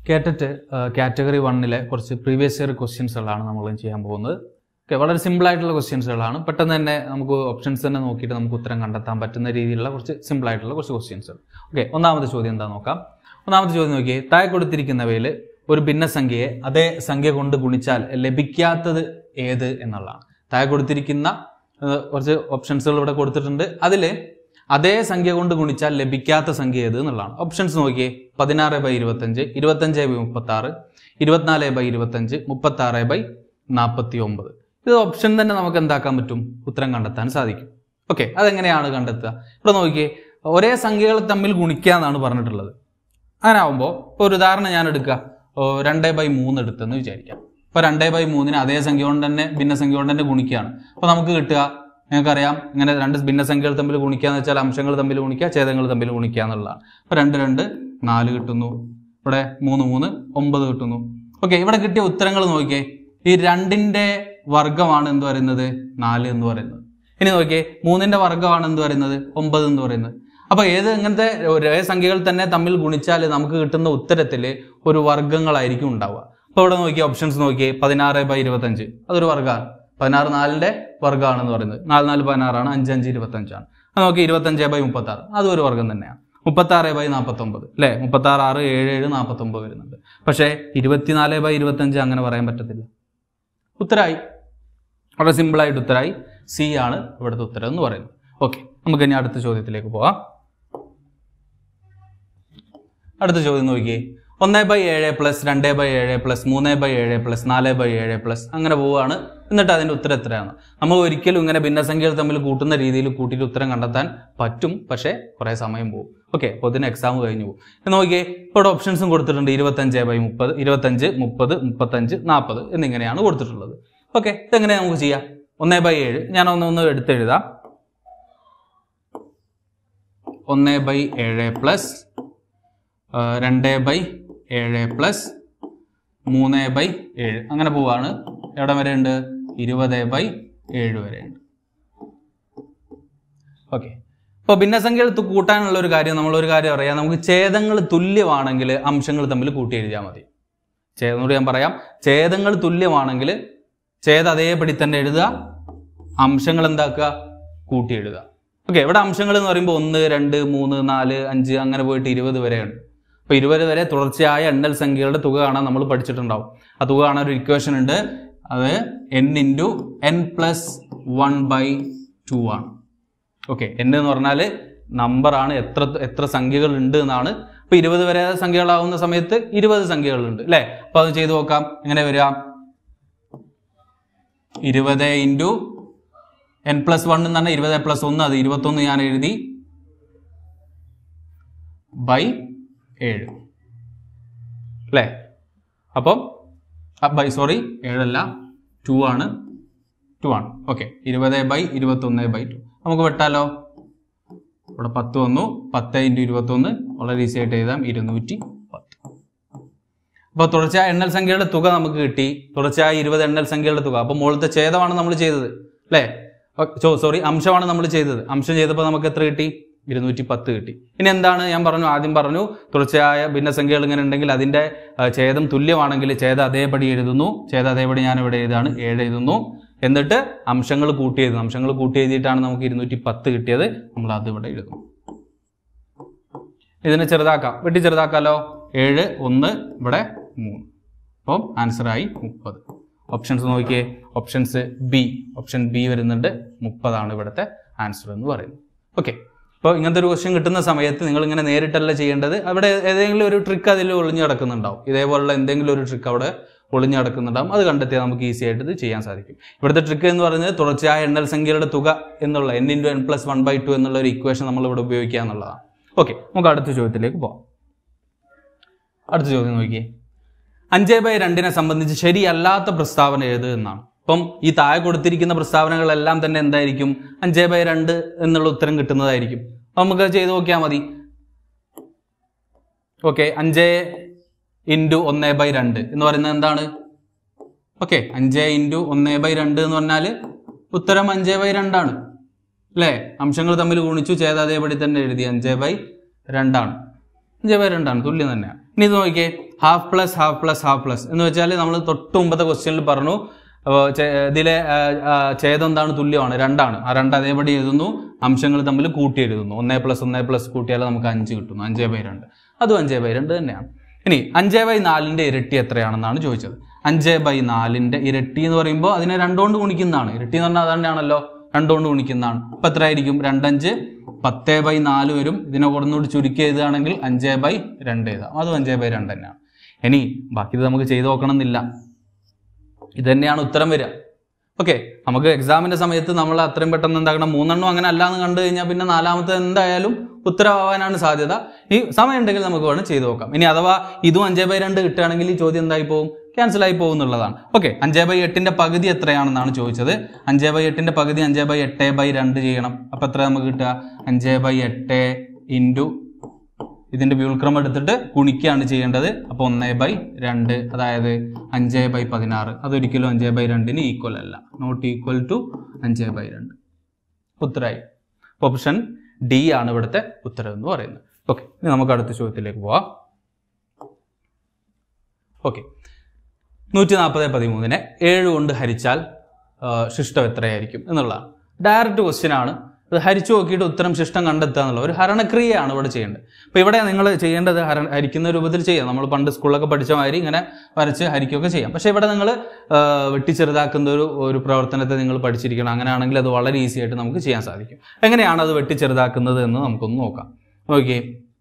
കേട്ടിട്ട് കാറ്റഗറി വണ്ണിലെ കുറച്ച് പ്രീവിയസ് ഇയർ ക്വസ്റ്റ്യൻസുകളാണ് നമ്മൾ ചെയ്യാൻ പോകുന്നത് ഓക്കെ വളരെ സിമ്പിൾ ആയിട്ടുള്ള ക്വസ്റ്റ്യൻസുകളാണ് പെട്ടെന്ന് തന്നെ നമുക്ക് ഓപ്ഷൻസ് തന്നെ നോക്കിയിട്ട് നമുക്ക് ഉത്തരം കണ്ടെത്താൻ പറ്റുന്ന രീതിയിലുള്ള കുറച്ച് സിമ്പിൾ ആയിട്ടുള്ള കുറച്ച് ക്വസ്റ്റ്യൻസ് ഓക്കെ ഒന്നാമത്തെ ചോദ്യം എന്താ നോക്കാം ഒന്നാമത്തെ ചോദ്യം നോക്കിയേ താഴെ കൊടുത്തിരിക്കുന്നവയിൽ ഒരു ഭിന്നസംഖ്യയെ അതേ സംഖ്യ കൊണ്ട് ഗുണിച്ചാൽ ലഭിക്കാത്തത് ഏത് എന്നുള്ളതാണ് താഴെ കൊടുത്തിരിക്കുന്ന ഏഹ്, കുറച്ച് ഓപ്ഷൻസുകൾ ഇവിടെ കൊടുത്തിട്ടുണ്ട് അതിൽ അതേ സംഖ്യ കൊണ്ട് ഗുണിച്ചാൽ ലഭിക്കാത്ത സംഖ്യ ഏത് എന്നുള്ളതാണ് ഓപ്ഷൻസ് നോക്കിയേ പതിനാറ് ബൈ ഇരുപത്തഞ്ച് ഇരുപത്തഞ്ച് ബൈ മുപ്പത്തി ആറ് ഇരുപത്തിനാല് ബൈ ഇരുപത്തഞ്ച് മുപ്പത്തി ആറ് ബൈ നാൽപ്പത്തി ഒമ്പത് ഇത് ഓപ്ഷൻ തന്നെ നമുക്ക് എന്താക്കാൻ പറ്റും ഉത്തരം കണ്ടെത്താൻ സാധിക്കും ഓക്കെ അതെങ്ങനെയാണ് കണ്ടെത്തുക ഇവിടെ നോക്കിയേ ഒരേ സംഖ്യകൾ തമ്മിൽ ഗുണിക്കുക എന്നാണ് പറഞ്ഞിട്ടുള്ളത് അങ്ങനെ ആവുമ്പോൾ ഇപ്പോൾ ഒരു ഉദാഹരണം ഞാൻ എടുക്കുക ഓ, രണ്ട് ബൈ മൂന്ന് എടുത്തെന്ന് വിചാരിക്കാം ഇപ്പോൾ രണ്ട് ബൈ മൂന്നിന് അതേ സംഖ്യ കൊണ്ട് തന്നെ ഭിന്നസംഖ്യ കൊണ്ട് തന്നെ ഗുണിക്കുകയാണ് അപ്പോൾ നമുക്ക് കിട്ടുക നിങ്ങൾക്കറിയാം ഇങ്ങനെ രണ്ട് ഭിന്നസംഖ്യകൾ തമ്മിൽ ഗുണിക്കുക എന്ന് വെച്ചാൽ അംശങ്ങൾ തമ്മിൽ ഗുണിക്കുക ഛേദങ്ങൾ തമ്മിൽ ഗുണിക്കുക എന്നുള്ളതാണ് അപ്പോൾ രണ്ട് രണ്ട് നാല് കിട്ടുന്നു ഇവിടെ മൂന്ന് മൂന്ന് ഒമ്പത് കിട്ടുന്നു ഓക്കെ ഇവിടെ കിട്ടിയ ഉത്തരങ്ങൾ നോക്കിയേ ഈ രണ്ടിന്റെ വർഗമാണ് എന്ത് പറയുന്നത് നാല് എന്ന് പറയുന്നത് ഇനി നോക്കിയേ മൂന്നിന്റെ വർഗമാണ് എന്ത് പറയുന്നത് ഒമ്പത് എന്ന് പറയുന്നത് അപ്പൊ ഏത് ഇങ്ങനത്തെ ഒരേ സംഖ്യകൾ തന്നെ തമ്മിൽ ഗുണിച്ചാൽ നമുക്ക് കിട്ടുന്ന ഉത്തരത്തിൽ ഒരു വർഗങ്ങളായിരിക്കും ഉണ്ടാവുക അപ്പൊ ഇവിടെ നോക്കിയേ ഓപ്ഷൻസ് നോക്കിയേ പതിനാറ് ബൈ ഇരുപത്തഞ്ച് അതൊരു വർഗ്ഗമാണ് പതിനാറ് നാലിന്റെ വർഗ്ഗമാണെന്ന് പറയുന്നത് നാല് നാല് പതിനാറാണ് അഞ്ച് അഞ്ച് ഇരുപത്തഞ്ചാണ് അത് നോക്കി ഇരുപത്തഞ്ച് ബൈ മുപ്പത്തി ആറ് അതും ഒരു വർഗ്ഗം തന്നെയാണ് മുപ്പത്തി ആറ് ബൈ നാൽപ്പത്തൊമ്പത് അല്ലേ മുപ്പത്തി ആറ് ആറ് ഏഴ് ഏഴ് നാൽപ്പത്തൊമ്പത് വരുന്നുണ്ട് പക്ഷേ ഇരുപത്തിനാല് ബൈ ഇരുപത്തഞ്ച് അങ്ങനെ പറയാൻ പറ്റത്തില്ല ഉത്തരായി വളരെ സിമ്പിളായിട്ട് ഉത്തരായി സി ആണ് ഇവിടുത്തെ ഉത്തരം എന്ന് പറയുന്നത് ഓക്കെ നമുക്ക് ഇനി അടുത്ത ചോദ്യത്തിലേക്ക് പോവാം അടുത്ത ചോദ്യം നോക്കിയേ ഒന്ന് ബൈ ഏഴ് പ്ലസ് രണ്ട് ബൈ ഏഴ് പ്ലസ് മൂന്ന് ബൈ ഏഴ് പ്ലസ് നാല് ബൈ ഏഴ് പ്ലസ് അങ്ങനെ പോവുകയാണ് എന്നിട്ട് അതിന്റെ ഉത്തരം എത്രയാണ് നമ്മൾ ഒരിക്കലും ഇങ്ങനെ ഭിന്നസംഖ്യകൾ തമ്മിൽ കൂട്ടുന്ന രീതിയിൽ കൂട്ടിയിട്ട് ഉത്തരം കണ്ടെത്താൻ പറ്റും പക്ഷേ കുറേ സമയം പോകും ഓക്കെ അപ്പോൾ ഇതിന് എക്സാം കഴിഞ്ഞു പോകും ഇത് നോക്കിയേ ഇപ്പോൾ ഓപ്ഷൻസും കൊടുത്തിട്ടുണ്ട് ഇരുപത്തഞ്ച് ബൈ മുപ്പത് ഇരുപത്തഞ്ച് മുപ്പത് മുപ്പത്തഞ്ച് നാൽപ്പത് എന്നിങ്ങനെയാണ് കൊടുത്തിട്ടുള്ളത് ഓക്കെ ഇതെങ്ങനെ നമുക്ക് ചെയ്യാം ഒന്ന് ബൈ ഏഴ് ഞാൻ ഒന്ന് ഒന്ന് എടുത്തെഴുതാം ഒന്ന് ബൈ ഏഴ് പ്ലസ് രണ്ട് ബൈ ഏഴ് പ്ലസ് മൂന്ന് ബൈ ഏഴ് അങ്ങനെ പോവാണ് എവിടെ വരെ ഉണ്ട് ഇരുപത് ബൈ ഏഴ് വരെ ഉണ്ട് ഓക്കെ ഇപ്പോൾ ഭിന്നസംഖ്യകൾ തു- കൂട്ടാനുള്ള ഒരു കാര്യം നമ്മളൊരു കാര്യം അറിയാം നമുക്ക് ഛേദങ്ങൾ തുല്യമാണെങ്കിൽ അംശങ്ങൾ തമ്മിൽ കൂട്ടി എഴുതിയാൽ മതി ഛേദനോട് ഞാൻ പറയാം ഛേദങ്ങൾ തുല്യമാണെങ്കിൽ ഛേദം അതേപടി തന്നെ എഴുതുക അംശങ്ങൾ എന്താക്കുക കൂട്ടി എഴുതുക ഓക്കെ ഇവിടെ അംശങ്ങൾ എന്ന് പറയുമ്പോൾ ഒന്ന് രണ്ട് മൂന്ന് നാല് അഞ്ച് അങ്ങനെ പോയിട്ട് ഇരുപത് വരെയുണ്ട് അപ്പോൾ ഇരുപത് വരെ തുടർച്ചയായ എണ്ണൽ സംഖ്യകളുടെ തുക കാണാൻ നമ്മൾ പഠിച്ചിട്ടുണ്ടാവും ആ തുക കാണാൻ ഒരു ഇക്വേഷൻ ഉണ്ട് അത് N into N plus one by two ആണ് ഓക്കെ എൻ എന്ന് പറഞ്ഞാൽ നമ്പറാണ് എത്ര എത്ര സംഖ്യകൾ ഉണ്ട് എന്നാണ് അപ്പോൾ ഇരുപത് വരെ സംഖ്യകളാവുന്ന സമയത്ത് ഇരുപത് സംഖ്യകളുണ്ട് അല്ലേ അപ്പോൾ അത് ചെയ്തു നോക്കാം എങ്ങനെ വരിക ഇരുപത് ഇൻറ്റു എൻ പ്ലസ് വൺ എന്ന് പറഞ്ഞാൽ ഇരുപത് പ്ലസ് ഒന്ന് അത് ഇരുപത്തൊന്ന് ഞാൻ എഴുതി ബൈ ഏഴ് അല്ലേ അപ്പം ബൈ സോറി ഏഴല്ല ടു ആണ് ടു ആണ് ഓക്കെ ഇരുപത് ബൈ ഇരുപത്തൊന്ന് ബൈ ടു നമുക്ക് വെട്ടാലോ ഇവിടെ പത്ത് വന്നു പത്ത് ഇൻറ്റു ഇരുപത്തൊന്ന് വളരെ ഈസി ആയിട്ട് എഴുതാം ഇരുന്നൂറ്റി പത്ത് അപ്പോൾ തുടർച്ചയായ എണ്ണൽ സംഖ്യയുടെ തുക നമുക്ക് കിട്ടി തുടർച്ചയായ ഇരുപത് എണ്ണൽ സംഖ്യയുടെ തുക അപ്പോൾ മുകളിലത്തെ ഛേദമാണ് നമ്മൾ ചെയ്തത് അല്ലേ സോറി അംശമാണ് നമ്മൾ ചെയ്തത് അംശം ചെയ്തപ്പോൾ നമുക്ക് എത്ര കിട്ടി ഇരുന്നൂറ്റി പത്ത് കിട്ടി ഇനി എന്താണ് ഞാൻ പറഞ്ഞു ആദ്യം പറഞ്ഞു തുടർച്ചയായ ഭിന്നസംഖ്യകൾ ഇങ്ങനെ ഉണ്ടെങ്കിൽ അതിൻ്റെ ആ, ഛേദം തുല്യമാണെങ്കിൽ ഛേദം അതേപടി എഴുതുന്നു ഛേദം അതേപടി ഞാൻ ഇവിടെ എഴുതാണ് ഏഴ് എഴുതുന്നു എന്നിട്ട് അംശങ്ങൾ കൂട്ടി എഴുതുന്നു അംശങ്ങൾ കൂട്ടി എഴുതിയിട്ടാണ് നമുക്ക് ഇരുന്നൂറ്റി പത്ത് കിട്ടിയത് നമ്മൾ അത് ഇവിടെ എഴുതുന്നു ഇതിനെ ചെറുതാക്കാം വെട്ടി ചെറുതാക്കാലോ ഏഴ് ഒന്ന് ഇവിടെ മൂന്ന് അപ്പം ആൻസറായി മുപ്പത് ഓപ്ഷൻസ് നോക്കിയേ ഓപ്ഷൻസ് ബി ഓപ്ഷൻ ബി വരുന്നുണ്ട് മുപ്പതാണ് ഇവിടുത്തെ ആൻസർ എന്ന് പറയുന്നത് ഓക്കെ അപ്പോൾ ഇങ്ങനത്തെ ഒരു ക്വസ്റ്റ്യൻ കിട്ടുന്ന സമയത്ത് നിങ്ങൾ ഇങ്ങനെ നേരിട്ടല്ല ചെയ്യേണ്ടത് അവിടെ ഏതെങ്കിലും ഒരു ട്രിക്ക് അതിൽ ഒളിഞ്ഞു കിടക്കുന്നുണ്ടാവും ഇതേപോലുള്ള എന്തെങ്കിലും ഒരു ട്രിക്ക് അവിടെ ഒളിഞ്ഞു കിടക്കുന്നുണ്ടാവും അത് കണ്ടെത്തിയാൽ നമുക്ക് ഈസി ആയിട്ട് ഇത് ചെയ്യാൻ സാധിക്കും ഇവിടുത്തെ ട്രിക്ക് എന്ന് പറയുന്നത് തുടർച്ചയായ എണ്ണൽ സംഖ്യയുടെ തുക എന്നുള്ള N into N plus one by two എന്നുള്ള ഒരു ഇക്വേഷൻ നമ്മൾ ഇവിടെ ഉപയോഗിക്കുക എന്നുള്ളതാണ് ഓക്കെ നമുക്ക് അടുത്ത ചോദ്യത്തിലേക്ക് പോകാം അടുത്ത ചോദ്യം നോക്കിയേ അഞ്ച് ബൈ രണ്ടിനെ സംബന്ധിച്ച് ശരിയല്ലാത്ത പ്രസ്താവന ഏത് എന്നാണ് അപ്പം ഈ താഴെ കൊടുത്തിരിക്കുന്ന പ്രസ്താവനകളെല്ലാം തന്നെ എന്തായിരിക്കും അഞ്ച് ബൈ രണ്ട് എന്നുള്ള ഉത്തരം കിട്ടുന്നതായിരിക്കും അപ്പൊ നമുക്ക് അത് ചെയ്ത് നോക്കിയാൽ മതി ഓക്കെ അഞ്ച് ഇൻറ്റു ഒന്ന് ബൈ രണ്ട് എന്ന് പറയുന്നത് എന്താണ് ഓക്കെ അഞ്ച് ഇൻറ്റു ഒന്ന് ബൈ രണ്ട് എന്ന് പറഞ്ഞാൽ ഉത്തരം അഞ്ച് ബൈ രണ്ടാണ് അല്ലേ അംശങ്ങൾ തമ്മിൽ ഗുണിച്ചു ചെയ്ത അതേപടി തന്നെ എഴുതി അഞ്ച് ബൈ രണ്ടാണ് അഞ്ച് ബൈ രണ്ടാണ് തുല്യം തന്നെയാണ് ഇനി ഇത് നോക്കിയേ half plus half plus half plus എന്ന് വെച്ചാൽ നമ്മൾ തൊട്ട് മുമ്പത്തെ ക്വസ്റ്റ്യനിൽ പറഞ്ഞു അപ്പോൾ ഇതിലെ ആ, ആ, ഛേദം എന്താണ് തുല്യമാണ് രണ്ടാണ് ആ രണ്ട് അതേപടി എഴുതുന്നു അംശങ്ങൾ തമ്മിൽ കൂട്ടി എഴുതുന്നു ഒന്നേ പ്ലസ് ഒന്നേ പ്ലസ് കൂട്ടിയാൽ നമുക്ക് അഞ്ച് കിട്ടുന്നു അഞ്ചേ ബൈ രണ്ട് അതും അഞ്ചേ ബൈ രണ്ട് തന്നെയാണ് ഇനി അഞ്ചേ ബൈ നാലിൻ്റെ ഇരട്ടി എത്രയാണെന്നാണ് ചോദിച്ചത് അഞ്ചേ ബൈ നാലിൻ്റെ ഇരട്ടി എന്ന് പറയുമ്പോൾ അതിനെ രണ്ടുകൊണ്ട് ഗുണിക്കുന്നതാണ് ഇരട്ടി എന്ന് പറഞ്ഞാൽ അതന്നെയാണല്ലോ രണ്ടുകൊണ്ട് ഗുണിക്കുന്നതാണ് അപ്പം എത്രയായിരിക്കും രണ്ടഞ്ച് പത്തേ ബൈ നാല് വരും ഇതിനെ കുറച്ചുകൂടി ചുരുക്കി എഴുതുകയാണെങ്കിൽ അഞ്ചേ ബൈ രണ്ട് എഴുതാം അതും അഞ്ചേ ബൈ രണ്ട് തന്നെയാണ് ഇനി ബാക്കി ഇത് നമുക്ക് ചെയ്ത് നോക്കണം എന്നില്ല ഇത് തന്നെയാണ് ഉത്തരം വരിക ഓക്കെ നമുക്ക് എക്സാമിന്റെ സമയത്ത് നമ്മൾ അത്രയും പെട്ടെന്ന് എന്താക്കണം മൂന്നെണ്ണം അങ്ങനെ അല്ലാന്ന് കണ്ടു കഴിഞ്ഞാൽ പിന്നെ നാലാമത്തെ എന്തായാലും ഉത്തരവാകാനാണ് സാധ്യത ഈ സമയം ഉണ്ടെങ്കിൽ നമുക്ക് വേണം ചെയ്തു നോക്കാം ഇനി അഥവാ ഇതും അഞ്ചേ ബൈ രണ്ട് കിട്ടുകയാണെങ്കിൽ ഈ ചോദ്യം എന്തായി പോകും ക്യാൻസൽ ആയി പോകും എന്നുള്ളതാണ് ഓക്കെ അഞ്ചേ ബൈ എട്ടിന്റെ പകുതി എത്രയാണെന്നാണ് ചോദിച്ചത് അഞ്ചേ ബൈ എട്ടിന്റെ പകുതി അഞ്ചേ ബൈ എട്ട് ബൈ രണ്ട് ചെയ്യണം അപ്പൊ എത്ര നമുക്ക് കിട്ടുക അഞ്ചേ ബൈ എട്ട് ഇൻറ്റു ഇതിന്റെ വ്യൂൽക്രമം എടുത്തിട്ട് ഗുണിക്കുകയാണ് ചെയ്യേണ്ടത് അപ്പോൾ ഒന്നേ ബൈ രണ്ട് അതായത് അഞ്ച് ബൈ പതിനാറ് അതൊരിക്കലും അഞ്ച് ബൈ രണ്ടിന് ഈക്വൽ അല്ല നോട്ട് ഈക്വൽ ടു അഞ്ച് ബൈ രണ്ട് ഉത്തരമായി ഓപ്ഷൻ ഡി ആണ് ഇവിടുത്തെ ഉത്തരം എന്ന് പറയുന്നത് ഓക്കെ ഇനി നമുക്ക് അടുത്ത ചോദ്യത്തിലേക്ക് പോവാം ഓക്കെ നൂറ്റി നാൽപ്പത് പതിമൂന്നിനെ ഏഴ് കൊണ്ട് ഹരിച്ചാൽ ആ, ശിഷ്ടം എത്രയായിരിക്കും എന്നുള്ളതാണ് ഡയറക്റ്റ് ക്വസ്റ്റ്യൻ ആണ് ഇത് ഹരിച്ചു നോക്കിയിട്ട് ഉത്തരം ശിഷ്ടം കണ്ടെത്തുക എന്നുള്ള ഒരു ഹരണക്രിയയാണ് ഇവിടെ ചെയ്യേണ്ടത് അപ്പോൾ ഇവിടെ നിങ്ങൾ ചെയ്യേണ്ടത് ഹര ഹരിക്കുന്ന രൂപത്തിൽ ചെയ്യാം നമ്മൾ പണ്ട് സ്കൂളിലൊക്കെ പഠിച്ച മാതിരി ഇങ്ങനെ വരച്ച് ഹരിക്കുകയൊക്കെ ചെയ്യാം പക്ഷേ ഇവിടെ നിങ്ങൾ വെട്ടിച്ചെറുതാക്കുന്ന ഒരു ഒരു പ്രവർത്തനത്തെ നിങ്ങൾ പഠിച്ചിരിക്കണം അങ്ങനെയാണെങ്കിൽ അത് വളരെ ഈസി ആയിട്ട് നമുക്ക് ചെയ്യാൻ സാധിക്കും എങ്ങനെയാണ് അത് വെട്ടിച്ചെറുതാക്കുന്നത് എന്ന് നമുക്കൊന്ന് നോക്കാം നോക്കിയേ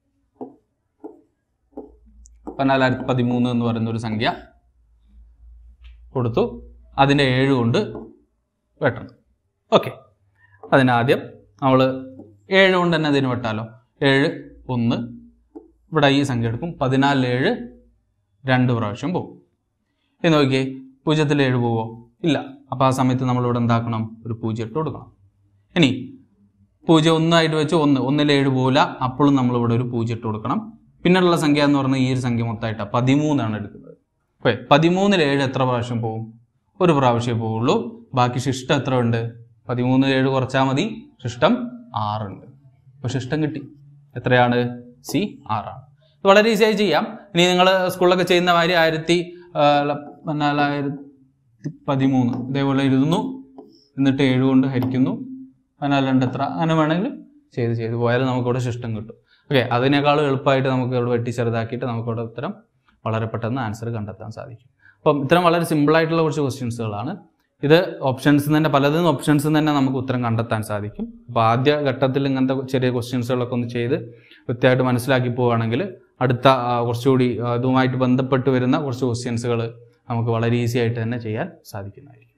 പതിനാലായിരത്തി പതിമൂന്ന് എന്ന് പറയുന്ന ഒരു സംഖ്യ കൊടുത്തു അതിൻ്റെ ഏഴ് കൊണ്ട് വെട്ടണം ഓക്കെ അതിനാദ്യം നമ്മൾ ഏഴ് കൊണ്ട് തന്നെ അതിന് വെട്ടാലോ ഏഴ് ഒന്ന് ഇവിടെ ഈ സംഖ്യ എടുക്കും പതിനാല് ഏഴ് രണ്ട് പ്രാവശ്യം പോകും ഇത് നോക്കിയേ പൂജ്യത്തിൽ ഏഴ് പോവോ ഇല്ല അപ്പോൾ ആ സമയത്ത് നമ്മളിവിടെ എന്താക്കണം ഒരു പൂജ്യം ഇട്ട് കൊടുക്കണം ഇനി പൂജ്യം ഒന്നായിട്ട് വെച്ച് ഒന്ന് ഒന്നിൽ ഏഴ് പോവില്ല അപ്പോഴും നമ്മളിവിടെ ഒരു പൂജ്യം ഇട്ട് കൊടുക്കണം പിന്നെയുള്ള സംഖ്യ എന്ന് പറഞ്ഞാൽ ഈ ഒരു സംഖ്യ മൊത്തമായിട്ടാണ് പതിമൂന്നാണ് എടുക്കുന്നത് ഓക്കെ പതിമൂന്നിൽ ഏഴ് എത്ര പ്രാവശ്യം പോവും ഒരു പ്രാവശ്യമേ പോവുള്ളൂ ബാക്കി ശിഷ്ടം എത്ര ഉണ്ട് പതിമൂന്നിൽ ഏഴ് കുറച്ചാൽ മതി ശിഷ്ടം ആറുണ്ട് അപ്പോൾ ശിഷ്ടം കിട്ടി എത്രയാണ് സി ആറാണ് ഇത് വളരെ ഈസിയായി ചെയ്യാം ഇനി നിങ്ങൾ സ്കൂളിലൊക്കെ ചെയ്യുന്ന മാതിരി ആയിരത്തി ആ, ല- പതിനാലായിരത്തി പതിമൂന്ന് ഇതേപോലെ എഴുതുന്നു എന്നിട്ട് ഏഴ് കൊണ്ട് ഹരിക്കുന്നു പതിനാല് രണ്ട് എത്ര അങ്ങനെ വേണമെങ്കിൽ ചെയ്ത് ചെയ്ത് പോയാൽ നമുക്കിവിടെ ശിഷ്ടം കിട്ടും ഓക്കെ അതിനേക്കാളും എളുപ്പമായിട്ട് നമുക്ക് ഇവിടെ വെട്ടി ചെറുതാക്കിയിട്ട് നമുക്കിവിടെ ഉത്തരം വളരെ പെട്ടെന്ന് ആൻസർ കണ്ടെത്താൻ സാധിക്കും അപ്പം ഇത്തരം വളരെ സിമ്പിളായിട്ടുള്ള കുറച്ച് ക്വസ്റ്റ്യൻസുകളാണ് ഇത് ഓപ്ഷൻസ് തന്നെ പലതും ഓപ്ഷൻസ് തന്നെ നമുക്ക് ഉത്തരം കണ്ടെത്താൻ സാധിക്കും അപ്പോൾ ആദ്യ ഘട്ടത്തിൽ ഇങ്ങനത്തെ ചെറിയ ക്വസ്റ്റ്യൻസുകളൊക്കെ ഒന്ന് ചെയ്ത് കൃത്യമായിട്ട് മനസ്സിലാക്കി പോവുകയാണെങ്കിൽ അടുത്ത ആ, കുറച്ചുകൂടി ആ, ഇതുമായിട്ട് ബന്ധപ്പെട്ട് വരുന്ന കുറച്ച് ക്വസ്റ്റ്യൻസുകൾ നമുക്ക് വളരെ ഈസി ആയിട്ട് തന്നെ ചെയ്യാൻ സാധിക്കുന്നതായിരിക്കും